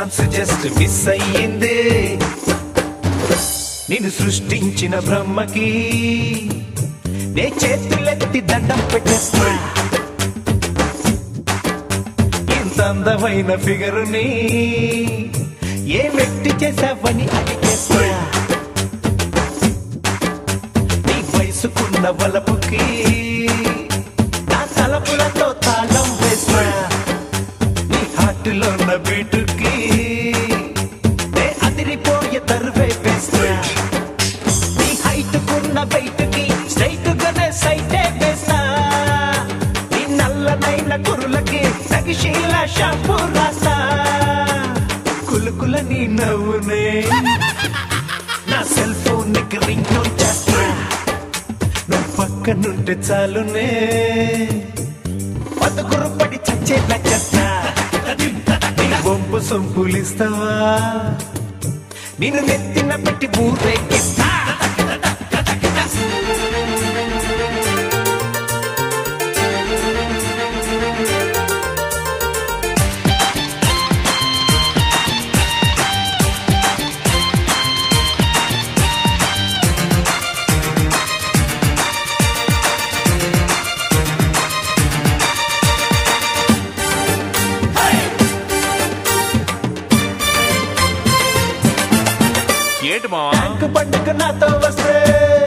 Chance just miss అయ్యింది నేను సృష్టించిన బ్రహ్మకి నే చేతులెత్తి దండం పెట్టేస్తా ఇంత అందమైన ఫిగరుని ఏ మెట్టి చేసావని అడిగేస్తా నీ వయసుకున్న వలపుకి నా తలపులతో తాళం వేస్తా నీ హార్ట్లో ఉన్న బీటుకి నే అదిరిపోయే తరువే వేస్తా నీ హైట్ కున్న బయటకి స్ట్రైట్ గానే సైటే వేస్తా నీ నల్లనైన కురులకి సగిశీల షాంపూ రాస్తా కులుకుల నీ నవ్వునే నా సెల్ ఫోన్ కి రింగ్ టోన్ చేస్తా నువ్వు పక్కనుంటే చాలునే బతుకురు పడి చచ్చేలా చేస్తా నీ బొంపు సొంపులిస్తావా నేను నెత్తిన పెట్టి ఊరేగిస్తా ఏంటి మావా ట్యాంక్ పండుగ నాతో వస్తే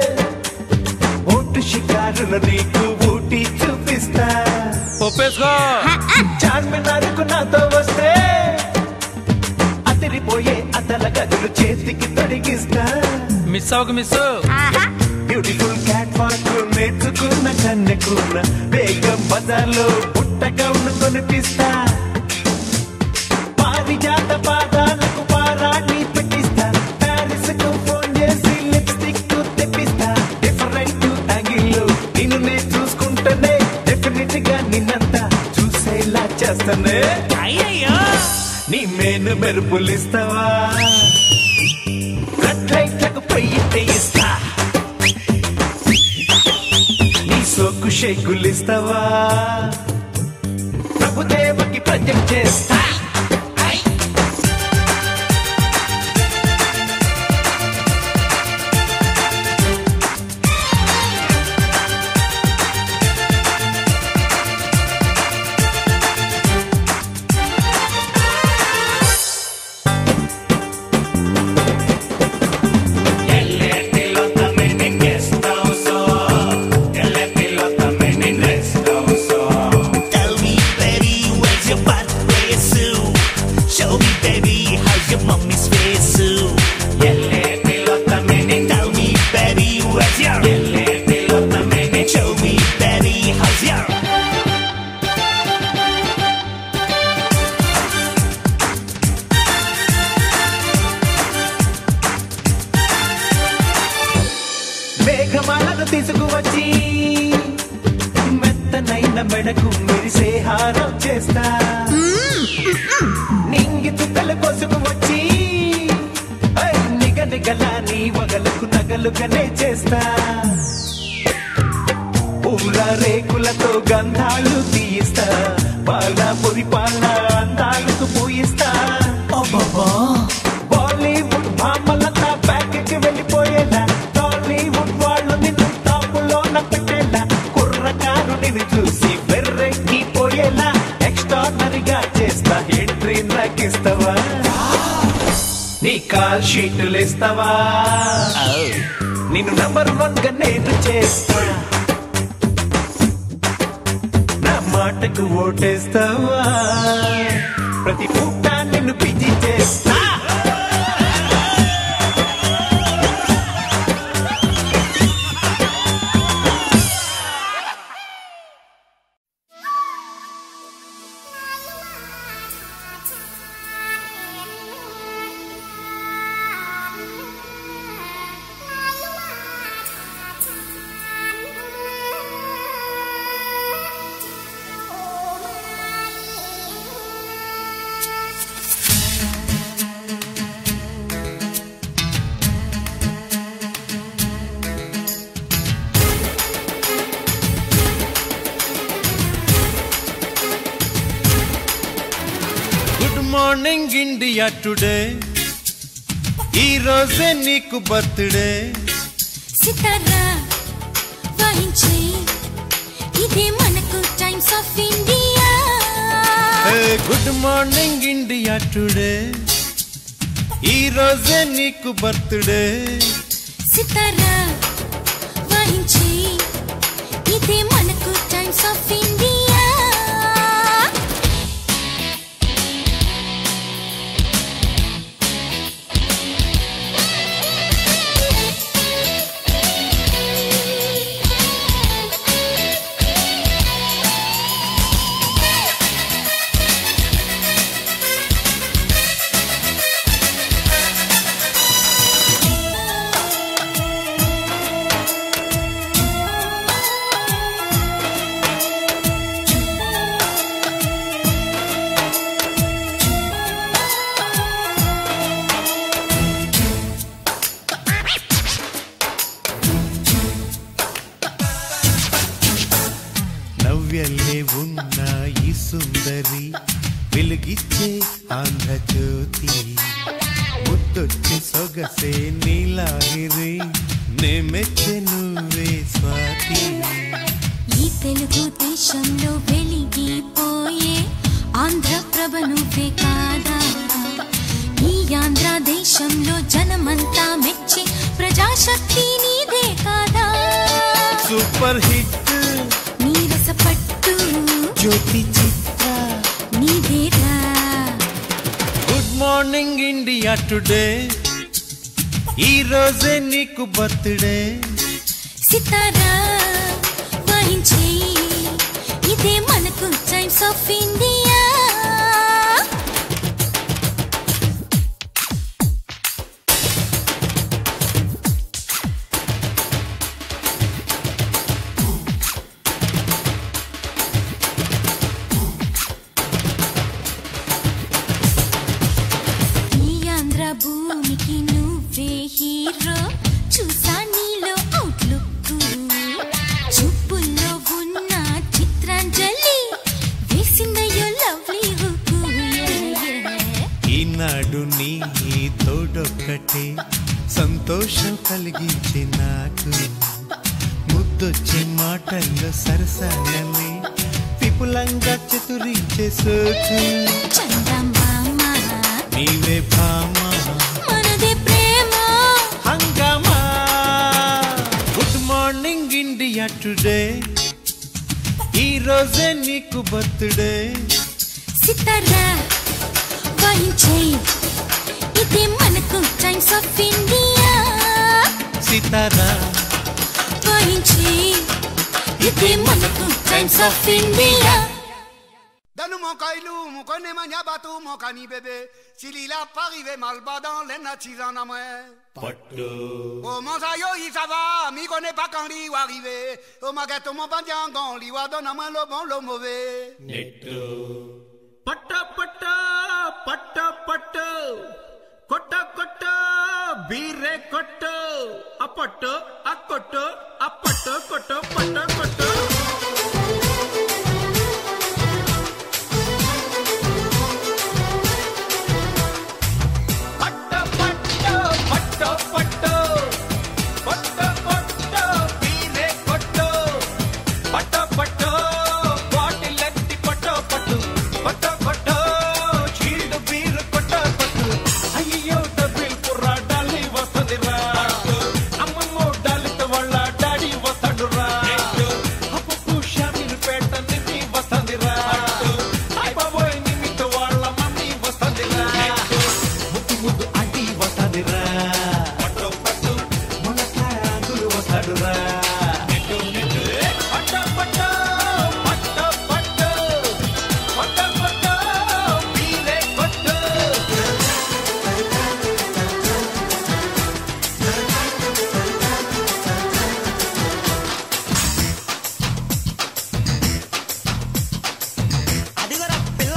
ఓటు షికారుల నీకు ఊటి చూపిస్తా ఒప్పేసుకో చార్మినార్కు నాతో వస్తే అదిరిపోయే అతల గదులు చేతికి తొడిగిస్తా మిస్ అవ్వక మిస్ బ్యూటిఫుల్ క్యాట్ వాక్ నేర్చుకున్న కన్నెకున్న వేగం బజార్లో పుట్టగా కొనిపిస్తా పారిజాత పాదాలకు పారాణి పెట్టిస్తా ప్యారిస్ కు ఫోన్ చేసి లిప్స్టిక్ తెప్పిస్తా డిఫరెంట్ యాంగిల్ నిన్ను నే చూసుకుంటేనే డెఫినెట్ గా నిన్నంతా చూసేలా చేస్తానే నీ మేను మెరుపులిస్తావా రెడ్ లైట్లకు పొయ్యి ఇస్తా నీ సోకు షేకులిస్తావా ప్రభుదేవకి ప్రజెక్ట్ చేస్తా Tell me, baby, where's your birthday suit? Show me, baby, how's your mommy's face suit? Tell me, baby, where's your Show me, baby, how's your మేఘమాలను తీసుకువచ్చి మెత్తనైన మెడకు మెరిసే హారం చేస్తా నింగి చుక్కలు కొసుకు వచ్చి ఐ, నిగ నిగల నీ వగలకు నగలుగానే చేస్తా పూల రేకులతో గంధాలు తీయిస్తా పాల పొరి పాల అందాలకు పూయిస్తా బాలీవుడ్ భామలంతా బ్యాక్ కి వెళ్ళిపోయేలా టాలీవుడ్ వాళ్ళు నిన్ను టాపులో పెట్టేలా కుర్రకారు నిన్ను చూసి వెర్రెక్కి పోయేలా ఎక్స్ట్రానరీగా చేస్తా ఎంట్రీ నాకిస్తావా నీ కాల్ షీట్లు ఇస్తావా నిన్ను నంబర్ వన్ గా నేను చేస్తా నా మాటకు ఓటేస్తావా ప్రతి పూట నిన్ను పిచ్చి చేస్తా Oh, my. Morning India today ఈ రోజే నీకు బర్త్డే సితారా వాయించే ఇదే మనకు Times of India good morning India today ఈ రోజే నీకు బర్త్డే సితారా వాయించే ఇదే మనకు టైమ్స్ ఆఫ్ ఇండియా నవ్యల్లే ఉన్న ఈ సుందరి వెలుగిచ్చే ఆంధ్రజ్యోతి ముద్దొచ్చి సొగసే నీలాగిరి నే మెచ్చే నువ్వే స్వాతి ఈ తెలుగు దేశంలో వెలిగిపోయే ఆంధ్రప్రభ నువ్వే కాదా ఈ ఆంధ్ర దేశంలో జనమంతా మెచ్చి ప్రజాశక్తి నీదే కాదా సూపర్ హిట్ నీరస పట్టు జ్యోతి చిత్ర నీదేరా గుడ్ మార్నింగ్ ఇండియా టుడే ఈ రోజే నీకు బర్త్డే సితారా వాయించే ఇదే మనకు టైమ్స్ ఆఫ్ ఇండియా ఈ ఆంధ్ర భూమికి నువ్వే హీరో చూసా నీలో అవుట్లుక్ చూపుల్లో ఉన్న చిత్రాంజలి వేసిందయ్యో లవ్లీ హుక్ ఈనాడు నీ తోడొక్కటే సంతోషం కలిగించి నాకు ముద్దొచ్చే మాటల్లో సరసాలనే విపులంగా చతురించే సోకు చందమామ నీవే భామా మనదే ప్రేమ హంగామా గుడ్ మార్నింగ్ ఇండియా టుడే ఈ రోజే నీకు బర్త్డే సితారా వాయించే ఇదే మనకు టైమ్స్ ఆఫ్ ఇండియా సీతారా వాయించే ఇదే మనకు Times of India Dans mon caillou, mon connaît mania bateau, mon cani bébé. S'il il a pas arrivé mal bas dans les natis en amoué. Oh mon sayo, il ça va, mi connaît pas quand lui va arriver. Oh ma gâteau, mon bandiangon, lui va donner à moi le bon, le mauvais. ಪಟ್ಟ ಪಟ್ಟ ಪಟ್ಟ ಪಟ್ಟ ಕೊಟ್ಟ ಕೊಟ್ಟ ಬೀರೆ ಕೊಟ್ಟು ಅಪ್ಪಟ್ಟು ಅಕ್ಕೊಟ್ಟು ಅಪ್ಪಟ್ಟು ಕೊಟ್ಟು ಪಟ್ಟ ಕೊಟ್ಟು ಪಟ್ಟ ಪಟ್ಟ ಪಟ್ಟ ಪಟ್ಟ ಪಟ್ಟ ಪಟ್ಟ ಬೀರೆ ಕೊಟ್ಟು ಪಟ್ಟ ಪಟ್ಟ ಬಾಟಿಲ್ ಎತ್ತಿ ಪಟ್ಟ ಪಟ್ಟು ಪಟ್ಟ ಪಟ್ಟ ಚೀಲ್ಡ್ ಬೀರ್ ಕೊಟ್ಟ ಪಟ್ಟು ಅಯ್ಯೋ ಡಬ್ಬಿಲ್ ಪುರ್ರ ಡಾಲಿ ವಸ್ತದಿರ ಅಮ್ಮಮ್ಮೋ ಡಾಲಿತ ಒಳ್ಳ డాడీ వస్తాడురా అప్పుకు షామీర్ పేట నిమ్మి వస్తదిరా అయ్ బాబోయ్ నిమ్మితో వాళ్ళ మమ్మీ వస్తదిరా ముద్దు ముద్దు అడ్డి వస్తదిరా పట్టు పట్టు మునక్కాయ అంకులు వస్తాడురా నెట్టు నెట్టు పట్ట పట్ట పట్ట పట్ట పట్ట పట్ట బీరే కొట్టు అదిగోరా పిల్ల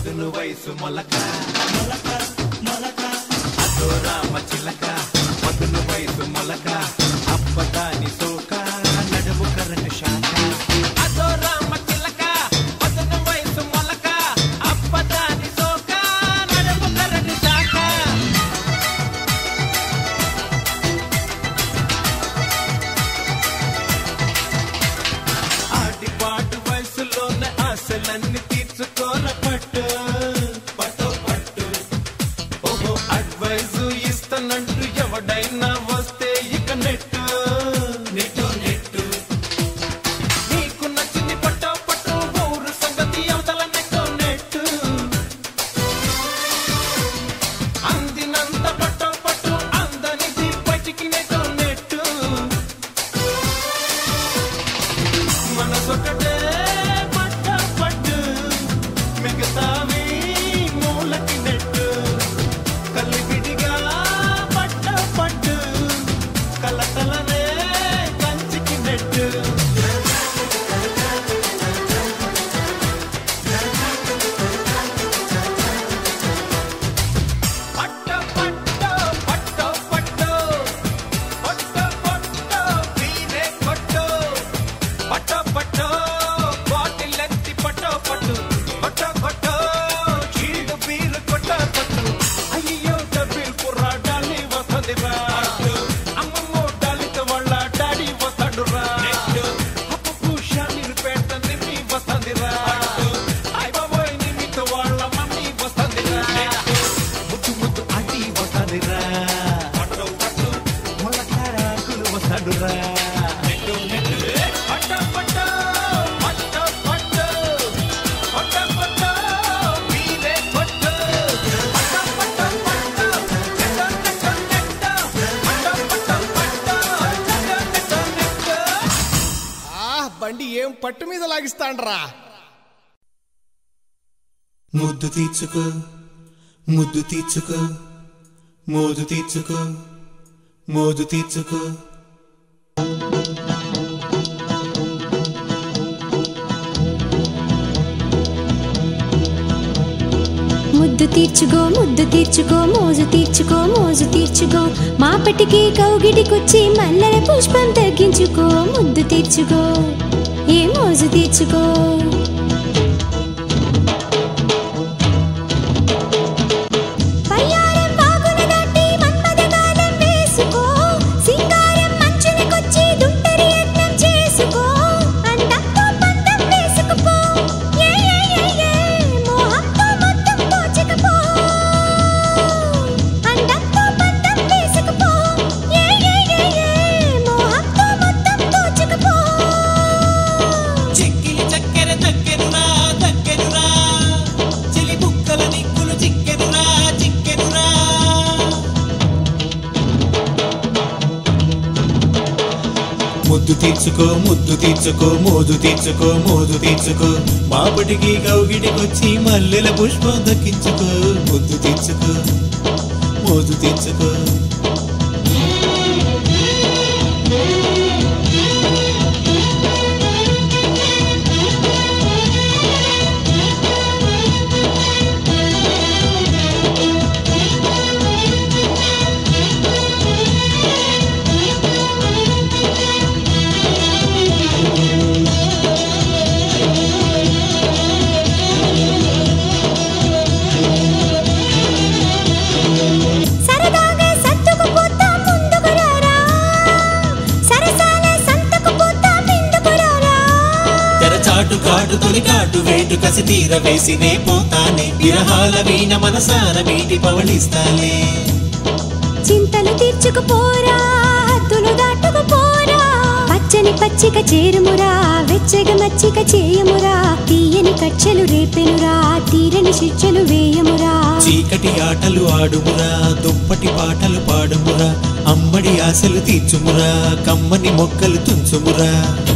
పదును వయసు మొలక అదో రామ చిలక పదును వయసు మొలక అప్పదాని సోక నడుము కరెంటు శాఖ అదో రామ చిలక పదును వయసు మొలక అప్పదాని సోక నడుము కరెంటు శాఖ ఆటిపాటు వయసులోనే ఆశలన్నీ తీర్చుకోన పట్టు పట్టు పట్టు ఓహో అడ్వైజు ఇస్తానంటూ ఎవడైనా వస్తే ఇక నెట్టు నెట్టు నెట్టు నీకు నచ్చింది పట్టు పట్టు ఊరు సంగతి అవతల నెట్టు నెట్టు అందినంత పట్టు పట్టు అందనిది బయటికి నెట్టు నెట్టు మనసొకటే పట్ట పట్టు మిగతావి మూలకి నెట్టు కలివిడిగా పట్ట పట్టు కలకలనే కంచికి నెట్టు పట్ట పట్ట పట్ట పట్ట పట్ట పట్ట వీరే కొట్టు పట్ట పట్ట బాటిల్ ఎత్తి పట్ట పట్టు పట్ట పట్ట చీడు బీరు కొట్ట పట్టు అయ్యో డబ్బిల్ కుర్రా డాలి వస్తుంది రా అమ్మమ్మో డాలితో వాళ్ళ డాడీ వస్తాడు రా అప్పు షామీలు పెడత నిమ్మి వస్తుంది రా అయ్య బాబోయ్ నిమ్మితో వాళ్ళ మమ్మీ వస్తుంది రా ముద్దు ముద్దు ఆంటీ వస్తుంది రా పట్టు పట్టు ముళ్ళకార ఆకులు వస్తాడు రా నెట్టు నెట్టు పట్ట పట్ట పట్ట పట్ట పట్ట పట్ట వీరే కొట్టు పట్ట పట్ట పట్ట నెట్ట నెట్ట నెట్ట పట్ట పట్ట పట్ట నెట్ట నెట్ట నెట్ట ఆ బండి ఏం పట్టు మీద లాగిస్తాండ్రా ముద్దు తీర్చుకో ముద్దు తీర్చుకో మోజు తీర్చుకో మోజు తీర్చుకో ముద్దు తీర్చుకో ముద్దు తీర్చుకో మోజు తీర్చుకో మోజు తీర్చుకో మాపటికి కౌగిటికొచ్చి మల్లెల పుష్పం తగ్గించుకో ముద్దు తీర్చుకో ఏ మోజు తీర్చుకో వయ్యారం వాగున దాటి మన్మథ గాలం వేసుకో సింగారం మంచునికొచ్చి దుంటరి యత్నం చేసుకో అందంతో పందం వేసుకుపో ఏ ఏ ఏ ఏ మోహంతో మొత్తం దోచుకుపో అందంతో పందం వేసుకుపో ఏ ఏ ఏ ఏ మోహంతో మొత్తం దోచుకుపో చెక్కిలి చక్కెర చక్కెరురా చక్కెరురా చిలి బుక్కల నిక్కులు చిక్కెరురా చిక్కెరురా ముద్దు తీర్చుకో ముద్దు తీర్చుకో మోజు తీర్చుకో మోజు తీర్చుకో మాపటికి కౌగిటికొచ్చి మల్లెల పుష్పం దక్కించుకో ముద్దు తీర్చుకో మోజు తీర్చుకో సరదాగా సత్తుకు పోతాం ముందుకు రారా సరసాల సంతకు పోతాం ఇందుకు రారా తెరచాటు కాటు తొలి కాటు వేటు కసి తీర వేసినే పోతానే విరహాల వీణ మనసార మీటి పవళిస్తాలే చింతలు తీర్చుకుపోరా హద్దులు దాటుకుపోరా పచ్చని పచ్చిక చేరుమురా వెచ్చగ మచ్చిక చేయమురా తీయని కచ్చలు రేపెనురా తీరని శిక్షలు వేయమురా చీకటి ఆటలు ఆడుమురా దుప్పటి పాటలు పాడుమురా అమ్మడి ఆశలు తీర్చుమురా కమ్మని మొక్కలు తుంచుమురా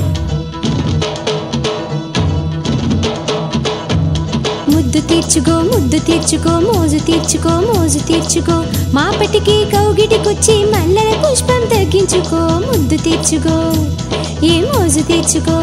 ముద్దు తీర్చుకో ముద్దు తీర్చుకో మోజు తీర్చుకో మోజు తీర్చుకో మాపటికి కౌగిటికొచ్చి మల్లెల పుష్పం తగ్గించుకో ముద్దు తీర్చుకో ఏ మోజు తీర్చుకో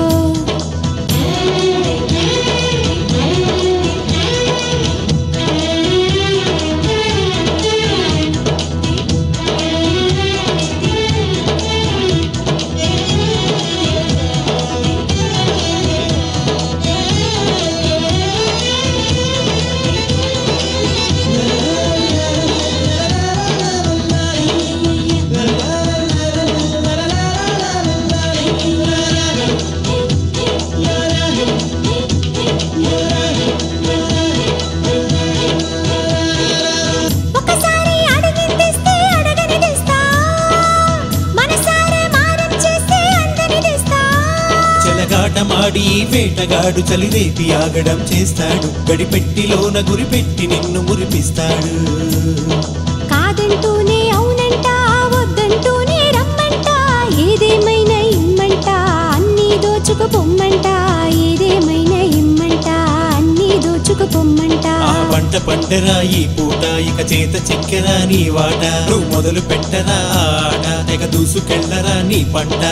వేటగాడు చలిరేపి ఆగడం చేస్తాడు గడిపెట్టిలోన గురిపెట్టి నిన్ను మురిపిస్తాడు కాదంటూనే అవునంట వద్దంటూనే రమ్మంట ఏదేమైనా ఇమ్మంట అన్నీ దోచుకు పొమ్మంట ఏదేమైనా ఇమ్మంట అన్నీ దోచుకు పొమ్మంట ఆ పంట పండరా ఈ పూట ఇక చేత చెక్కెరా నీ వాట నువ్వు మొదలు పెట్టరా ఆ ఆట తెగ దూసుకెళ్ళరా నీ పంట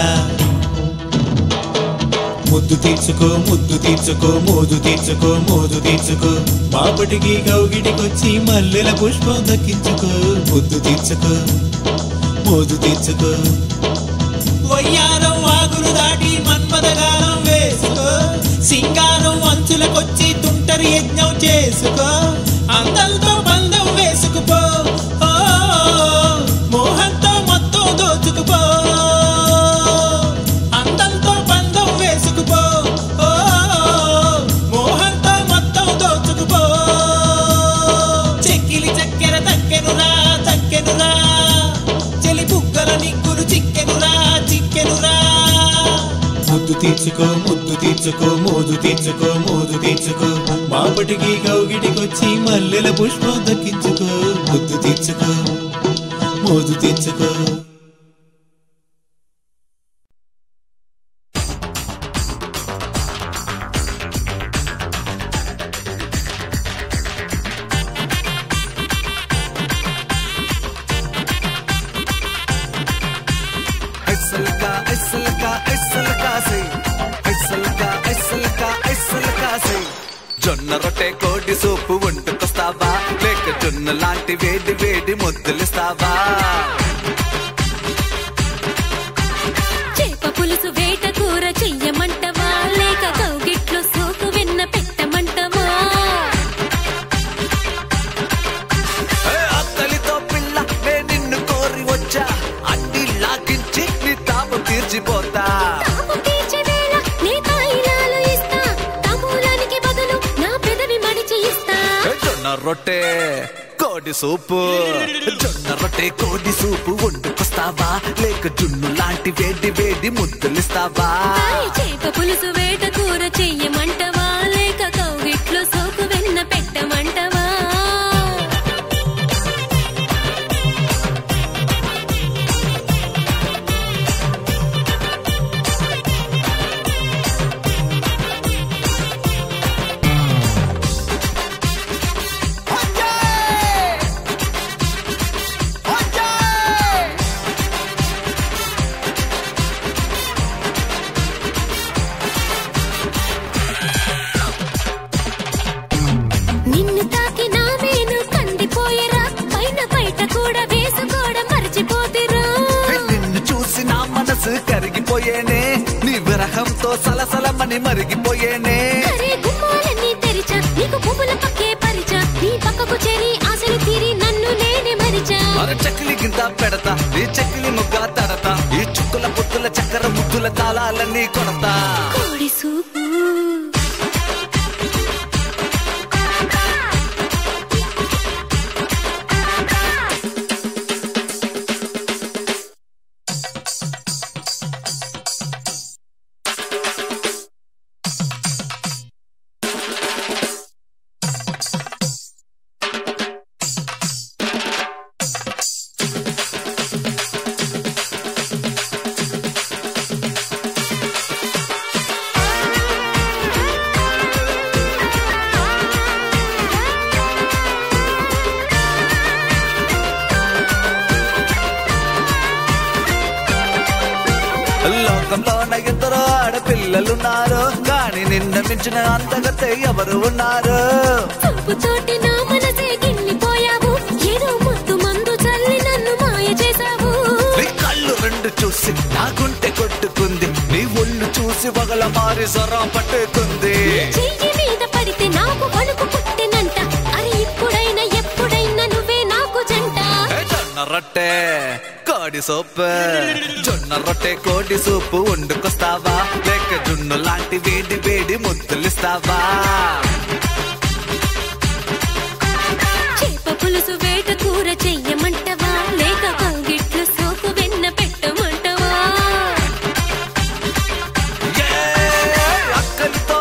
ముద్దు తీర్చుకో ముద్దు తీర్చుకో మోజు తీర్చుకో మోజు తీర్చుకో మాపటికి కౌగిటికొచ్చి మల్లెల పుష్పం దక్కించుకో ముద్దు తీర్చుకో మోజు తీర్చుకో వయ్యారం వాగులు దాటి మన్మదగానం వేసుకో సింగారం అంచులకొచ్చి తుంటరి యజ్ఞం చేసుకో అందంతో బంధం వేసుకుపో ఓ, మోహంతో మొత్తం దోచుకుపో అందంతో బంధం వేసుకుపో ఓ, మోహంతో మొత్తం దోచుకుపో చెక్కిలి చక్కెర తక్కెనురా తక్కెనురా చెలి బుగ్గల నిగ్గులు చిక్కెనురా చిక్కెనురా ముద్దు తీర్చుకో ముద్దు తీర్చుకో మోజు తీర్చుకో మోజు తీర్చుకో మాపటికి కౌగిటికొచ్చి మల్లెల పుష్పం దక్కించుకో ముద్దు తీర్చుకో మోజు తీర్చుకో ఐసల్కా ఐసల్కా ఐసల్కా సై ఐసల్కా ఐసల్కా ఐసల్కా సై జొన్న రొట్టె కోడి సూపు వండుకొస్తావా లేక జొన్న లాంటి వేడి వేడి ముద్దులిస్తావా చేప పులుసు వేట కూర చెయ్యమంటవా లేక కౌగిట్లో సోకు వెన్న పెట్టమంటవా ఏ ఆకలితో పిల్ల నే నిన్ను కోరి వచ్చా అడ్డి లాగించి నీ తాపం తీర్చిపోతా తాపు తీర్చే వేళ నీ తాయిలాలు ఇస్తా తాంబూలానికి బదులు నా పెదవి మడిచి ఇస్తా ఏ జొన్న రొట్టె కోడి సూపు జొన్న రొట్టె కోడి సూపు వండుకొస్తావా లేక జున్ను లాంటి వేడి వేడి ముద్దులిస్తావా తాయి చేప పులుసు వేట కూర చెయ్యమంటవా లేక కౌగిట్లో సోకు వెన్న పెట్టమంటవా నిన్ను తాకి నా మేను కందిపోయేరా పైన బయట కూడా వేసుకోవడం మర్చిపోతిరా నిన్ను చూసి నా మనసు కరిగిపోయేనే నీ విరహంతో సలసలమని మరిగిపోయేనే అరే గుమ్మాలన్నీ తెరిచా నీకు పువ్వుల పక్కే పరిచా నీ పక్కకు చేరి ఆశలు తీరి నన్ను నేనే మరిచా అర చకిలి గింత పెడతా ఈ చకిలి ముగ్గ తడతా ఈ చుక్కుల పుత్తుల చక్కెర ముద్దుల తాళాలన్నీ కొడతా కోడి సూపు లోకంలోన ఇద్దరు ఆడపిల్లలున్నారు కానీ నిన్న మించిన అంతగతే ఎవరు ఉన్నారు చూపు తోటి నా మనసే గిల్లిపోయావు ఏదో ముద్దు మందు చల్లి నన్ను మాయ చేశావు నీ కళ్ళు రెండు చూసి నా గుంటె కొట్టుకుంది నీ ఒళ్ళు చూసి వగల మారి సొర పట్టుకుంది చెయ్యి మీద పడితే నాకు వణుకు పుట్టినంట అరే ఇప్పుడైనా ఎప్పుడైనా నువ్వే నాకు జంట ఏ జొన్న రొట్టె కోడి సూపు జొన్న రొట్టె కోడి సూపు వండుకొస్తావా లేక జున్ను లాంటి వేడి వేడి ముద్దులిస్తావా చేప పులుసు వేట కూర చెయ్యమంటవా లేక కౌగిట్లు సోకు వెన్న పెట్టమంటవా ఏ, అక్కడితో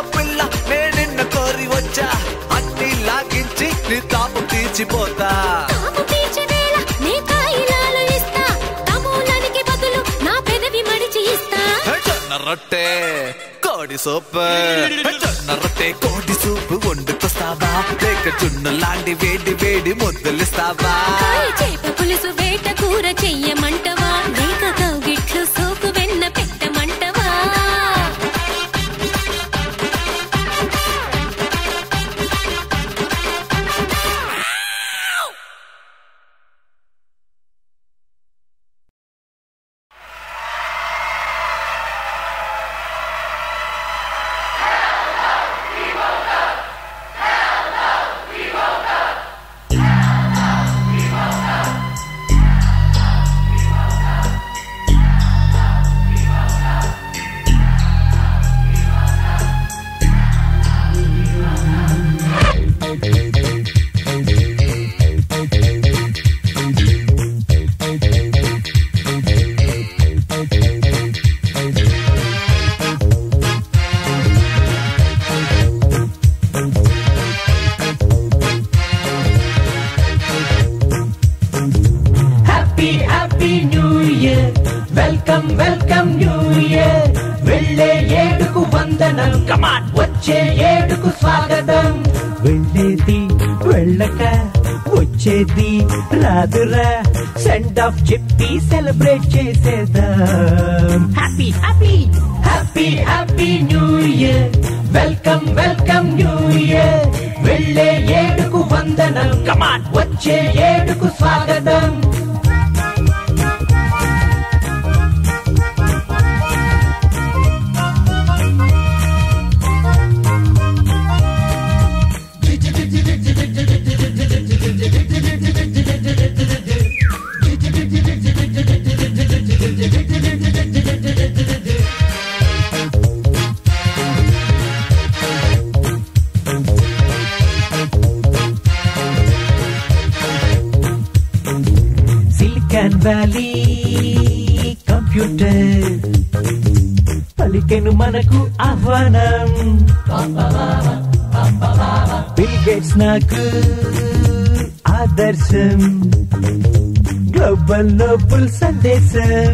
నీ తాపం తీర్చిపోతా తాపు తీర్చే వేళ నీ కాయిలాలు ఇస్తా తమూలానికి బదులు నా పెదవి మడిచి ఇస్తా జొన్న రొట్టె కోడి సూప్ జొన్న రొట్టె కోడి సూప్ వండుకొస్తావా లేక జున్ను లాంటి వేడి వేడి ముద్దలిస్తావా కాయ చేప పులుసు వేట కూర చెయ్యమంటవా లేక కౌగిట్లు సోకు వెన్న పెట్టమంటవా happy happy new year welcome welcome new year వెళ్ళే ఏడుకు వందనం కమాన్ వచ్చే ఏడుకు స్వాగతం వెళ్ళేది వెళ్ళక వచ్చేది రాదురా సెండ్ ఆఫ్ చెప్పి సెలబ్రేట్ చేసేద్దాం happy happy happy happy new year welcome welcome new year వెళ్ళే ఏడుకు వందనం కమాన్ వచ్చే ఏడుకు స్వాగతం సిలికాన్ వ్యాలీ కంప్యూటర్ పలికెను మనకు ఆహ్వానం బిల్ గేట్స్ నాకు ఆదర్శం గ్లోబల్ లోపల్ సందేశం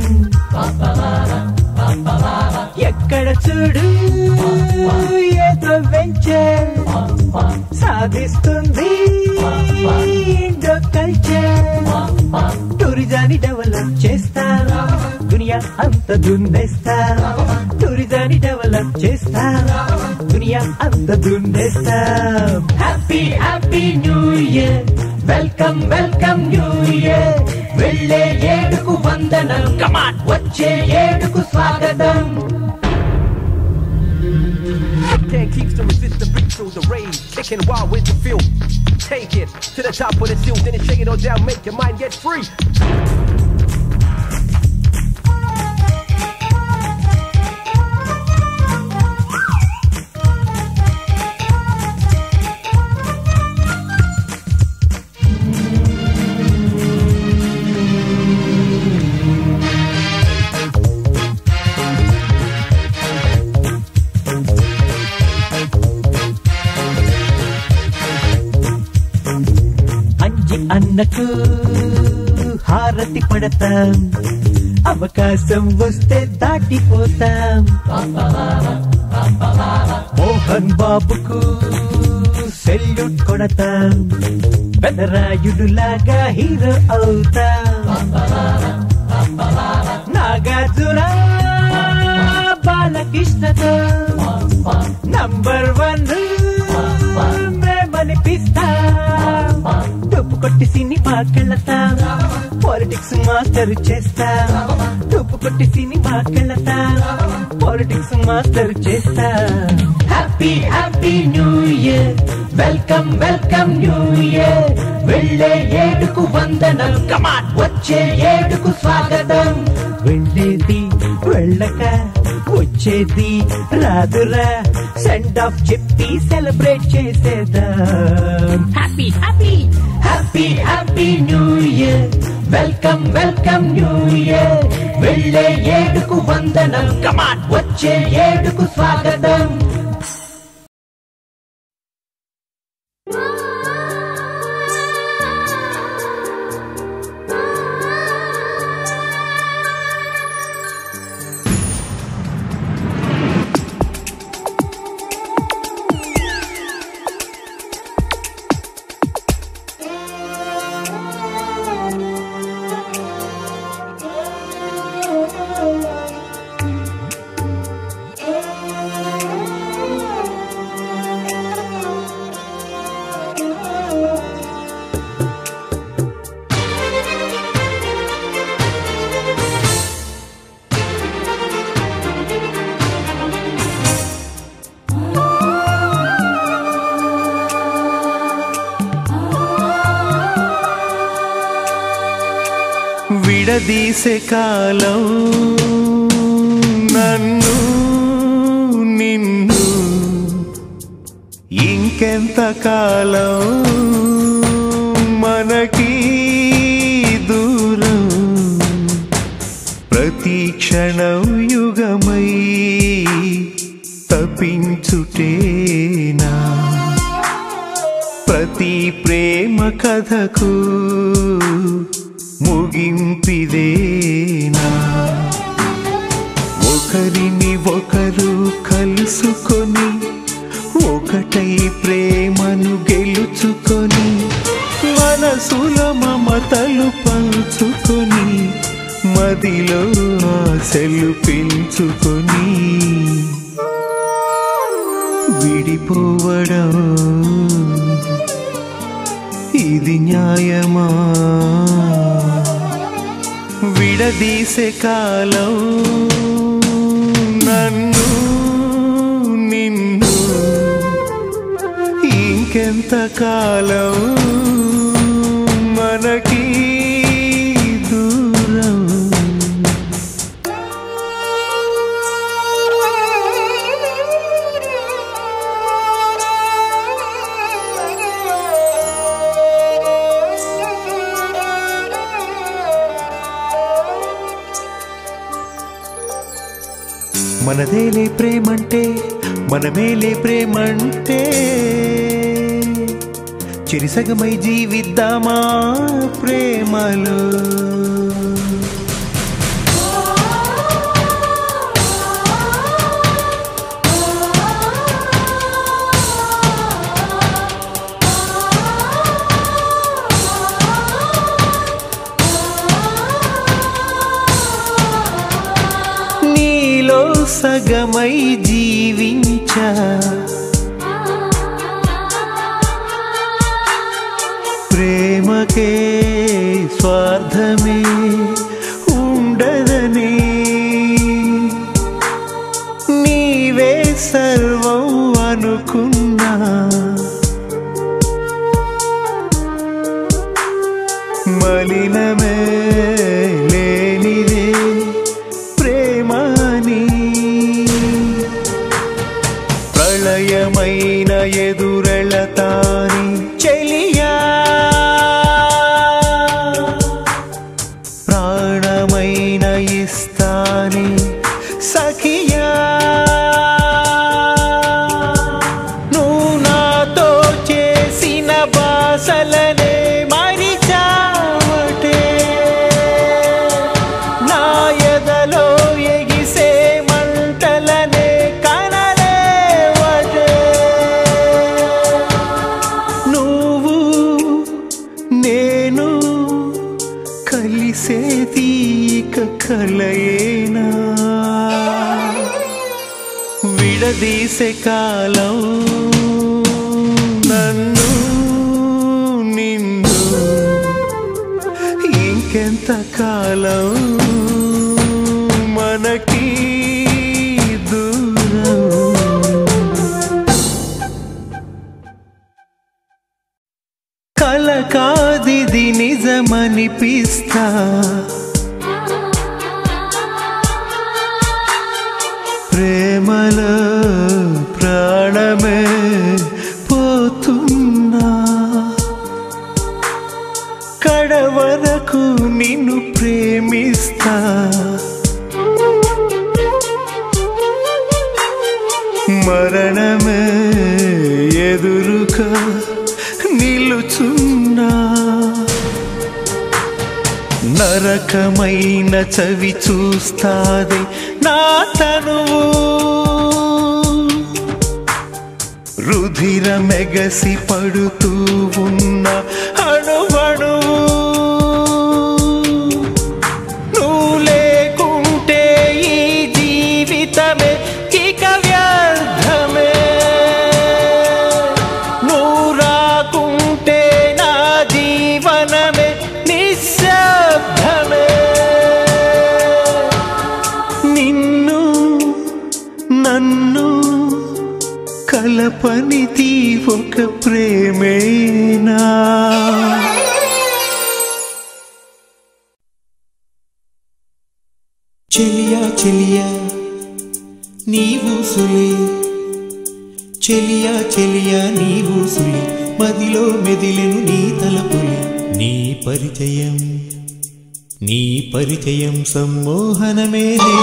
ఎక్కడ చూడు ఏదో వెంచర్ సాధిస్తుంది ఇండో కల్చర్ టూరిజాన్ని డెవలప్ చేస్తా దునియా అంత దున్నేస్తా టూరిజాన్ని డెవలప్ చేస్తా దునియా అంత దున్నేస్తా happy happy new year welcome welcome new year వెళ్ళే ఏడుకు వందనం కమాన్ వచ్చే ఏడుకు స్వాగతం Can't keep to resist the beat through the rage. Kicking wild with the feel. Take it to the top of the seal, then shake it all down, make your mind get free. Anji అన్నకు హారతి పడతాం అవకాశం వస్తే దాటిపోతాం మోహన్ బాబుకు salute కొడతాం బెదరాయుడు లాగా hero అవుతాం నాగార్జున బాలకృష్ణతో నంబర్ వన్ మేమనిపిస్తా తుప్పు కొట్టి సినిమాకెళ్ళతా పాలిటిక్స్ మాస్టర్ చేస్తా తుప్పు కొట్టి సినిమాకెళ్ళతా పాలిటిక్స్ మాస్టర్ చేస్తా happy happy new year welcome welcome new year వెళ్ళే ఏడుకు వందనం కమాన్ వచ్చే ఏడుకు స్వాగతం వెళ్ళేది వెళ్ళక వచ్చేది రాదురా సెండ్ ఆఫ్ చెప్పి సెలబ్రేట్ చేసేద్దాం happy happy happy happy new year welcome welcome new year వెళ్ళే ఏడుకు వందనం కమాన్ వచ్చే ఏడుకు స్వాగతం ఆ విడదీసే కాలం నన్ను నిన్ను ఇంకెంత కాలం మనకి దూరం ప్రతి క్షణం యుగమై తప్పించుటేనా ప్రతి ప్రేమ కథకు ముగింపిదేనా ఒకరిని ఒకరు కలుసుకొని ఒకటై ప్రేమను గెలుచుకొని మనసుల మమతలు పంచుకొని మదిలో ఆశలు పెంచుకొని విడిపోవడం ఇది న్యాయమా విడదీసే కాలం నన్ను నిన్ను ఇంకెంత కాలం మనకి దూరం మనదేలే ప్రేమంటే మనమేలే ప్రేమంటే చిరిసగమై జీవిద్దామా ప్రేమలో నీలో సగమై జీవించా ప్రేమకే స్వార్థమే ఉండదని నీవే సర్వం అనుకున్నా మలినమే లేనిదే ప్రేమాని ప్రళయమైన ఎదురెళతాని చెలియా ప్రాణమైన ఇస్తాని సఖియా నువ్వు నాతో చేసిన బాసలనే మరిచావటే నా ఎదలో ఎగిసే మంటలనే కనలేవటే నువ్వు నేను కలిసేది ఇక కలయేనా విడదీసే కాలం నన్ను నిన్ను ఇంకెంత కాలం మనకి దూరం కల కాదిది నిజమనిపిస్తా ప్రేమలో ప్రాణమే పోతున్నా కడవరకు నిన్ను ప్రేమిస్తా మరణమే ఎదురుగా నిలుచున్నా నరకమైన చవి చూస్తాది నా తనువు రుధిర మెగసి పడుతూ ఉన్న అణువణువు నువ్వు లేకుంటే ఈ జీవితమే ఇక వ్యర్థమే నువ్వు రాకుంటే నా జీవనమే నిశ్శబ్దమే నిన్ను నన్ను కలపనిది ఒక ప్రేమేనా నీవు సులే చెలియా చెలియా నీవు సులి మదిలో మెదిలెను నీ తలపులి నీ పరిచయం నీ పరిచయం సమ్మోహనమేనే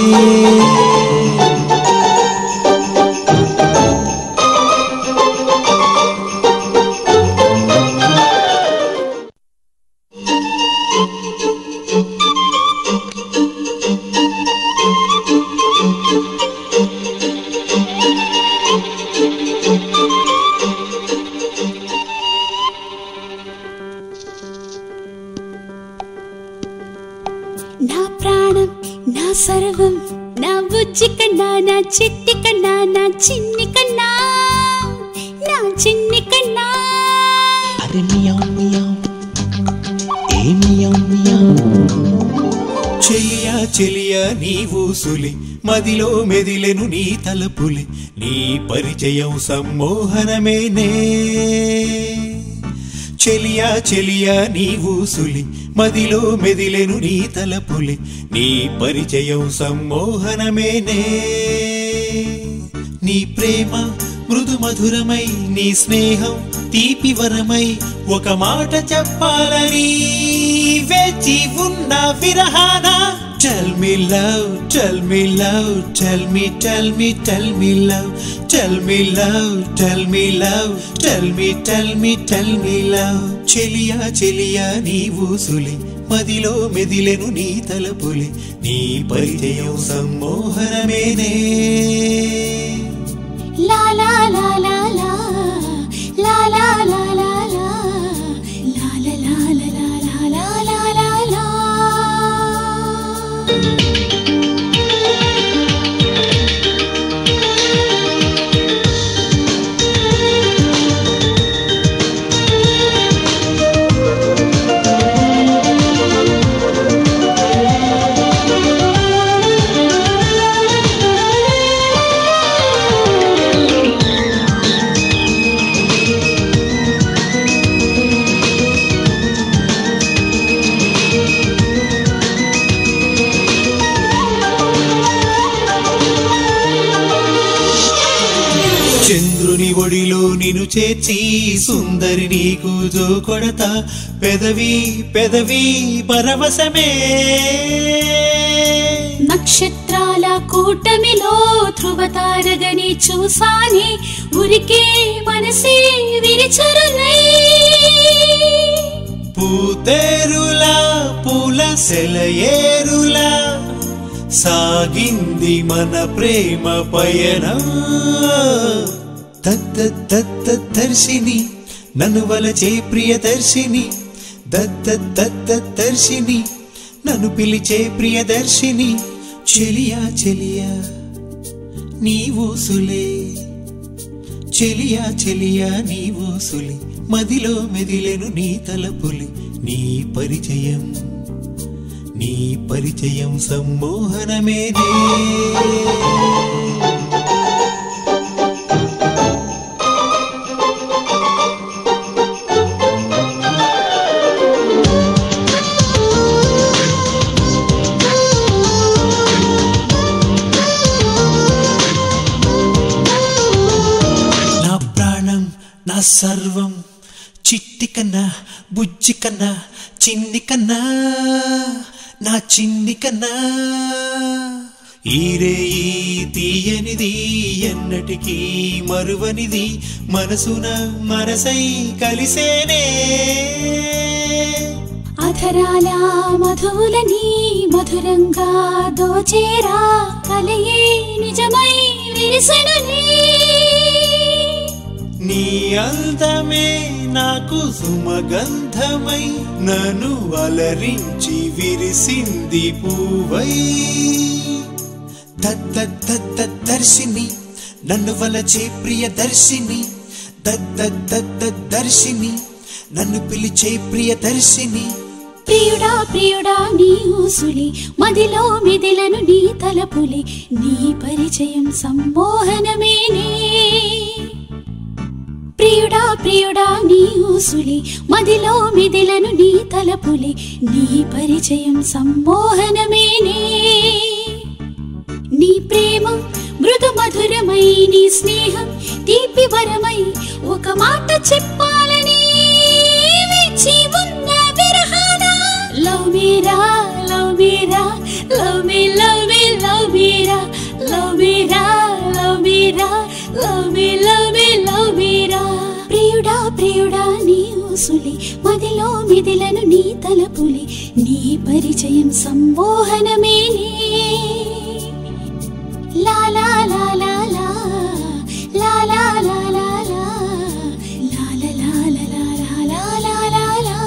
నా ప్రాణం నా సర్వం నా బుజ్జి కన్నా నా చిట్టి కన్నా నా చిన్ని కన్నా నా చిన్ని కన్నా అరే మియావ్ మియావ్ ఏ మియావ్ మియావ్ చెలియా చెలియా నీవు సులి మదిలో మెదిలెను నీ తలపులి నీ పరిచయం సమ్మోహనమేనే చెలియా చెలియా నీవు సులి మదిలో మెదిలెను నీ తలపులి నీ పరిచయం సమ్మోహనమేనే నీ ప్రేమ మృదు మధురమై నీ స్నేహం తీపి వరమై ఒక మాట చెప్పాలని వేచి ఉన్న విరహాన tell me love tell me love tell me tell me tell me love tell me love tell me love tell me tell me tell me love చెలియా చెలియా నీవు సులి మదిలో మెదిలెను నీ తలపులి నీ పరిచయం సమ్మోహనమేనే లా లా లా లా లా లా లా లా లా లా లా లా లా లా లా లా లా లా లా చంద్రుని ఒడిలో నిను చేర్చి సుందరి నీకు జో కొడత పెదవి పెదవి పరవశమే నక్షత్రాల కూటమిలో ధ్రువతారగని చూసాని ఉరికే మనసే విరిచరులై పూతేరులా పూల సెలయేరులా సాగింది మన ప్రేమ పయనం దత్త దత్త దర్శిని నన్ను వలచే ప్రియదర్శిని దత్త దత్త దర్శిని నన్ను పిలిచే ప్రియదర్శిని చెలియా చెలియా నీవు సులే చెలియా చెలియా నీవు సులి మదిలో మెదిలెను నీ తలపులి నీ పరిచయం నీ పరిచయం సమ్మోహనమేనే నా ప్రాణం నా సర్వం చిట్టి కన్నా బుజ్జి కన్నా చిన్ని కన్నా నా చిన్ని కన్నా ఈరే ఈ తీయనిది ఎన్నటికీ మరువనిది మనసున మనసై కలిసేనే అధరాల మధువులని మధురంగా దోచేరా కలయే నిజమై విరిసెనులే నీ అందమే నాకు సుమగంధమై నన్ను అలరించి విరిసింది పూవై దత్త దత్త దర్శిని నన్ను వలచే ప్రియ దర్శిని దత్త దత్త దర్శిని నన్ను పిలిచే ప్రియ దర్శిని ప్రియుడా ప్రియుడా నీ ఊసులి మదిలో మిదిలను నీ తలపులి నీ పరిచయం సమ్మోహనమేనే ప్రియుడా ప్రియుడా నీ ఊసులి మదిలో మిదిలను నీ తలపులి నీ పరిచయం సమ్మోహనమేనే నీ ప్రేమ మధురమై నీ స్నేహం తీపి వరమై ఒక మాట చెప్పాలని వేచి ఉన్న విరహాన లవ్ మీరా లవ్ మీరా love me love me love మీరా లవ్ మీరా లవ్ మీరా love me love me love మీరా ప్రియుడా ప్రియుడా నీ ఊసులి మదిలో మిదిలను నీ తలపులి నీ పరిచయం సంమోహనమేనే లా లా లా లా లా లా లా లా లా లా లా లా లా లా లా లా లా లా లా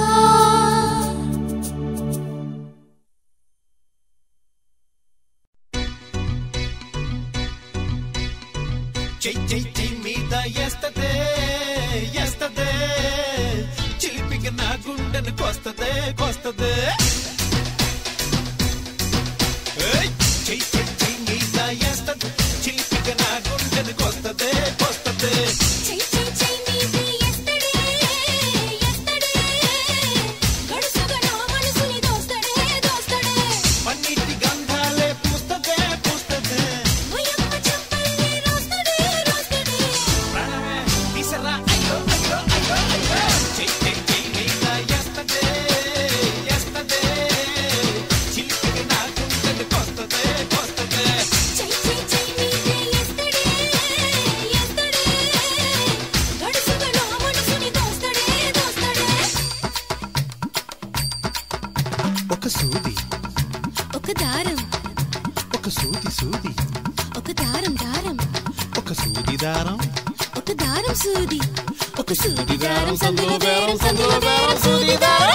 చెయ్యి చెయ్యి చెయ్యి మీద ఎస్తదే ఎస్తదే చిలిపిగా నా గుండెను కొస్తదే కొస్తదే ఏయ్! చెయ్యి చెయ్యి చెయ్యి మీద ఎస్తదే చిలిపిగా నా గుండెను కొస్తదే కొస్తదే చెయ్ చెయ్ చెయ్ నీది ఎస్తడే ఎస్తడే గడుసుగా నా మనసుని దోస్తడే దోస్తడే పన్నీటి గంధాలే పూస్తదే పూస్తదే ఓయమ్మ చంపల్లి రోస్తడే రోస్తడే ప్రాణమే తీసరా అయ్యో అయ్యో అయ్యో అయ్యో చెయ్యి చెయ్యి చెయ్యి మీద ఎస్తదే ఎస్తదే చిలిపిగా నా గుండెను కొస్తదే కొస్తదే చెయ్ చెయ్ చెయ్ నీది ఎస్తడే ఎస్తడే గడుసుగా నా మనసుని దోస్తడే దోస్తడే ఒక సూది ఒక దారం ఒక సూది సూది ఒక దారం దారం ఒక సూది దారం ఒక దారం సూది ఒక సూది దారం సందులో బేరం సందులో బేరం సూది దారం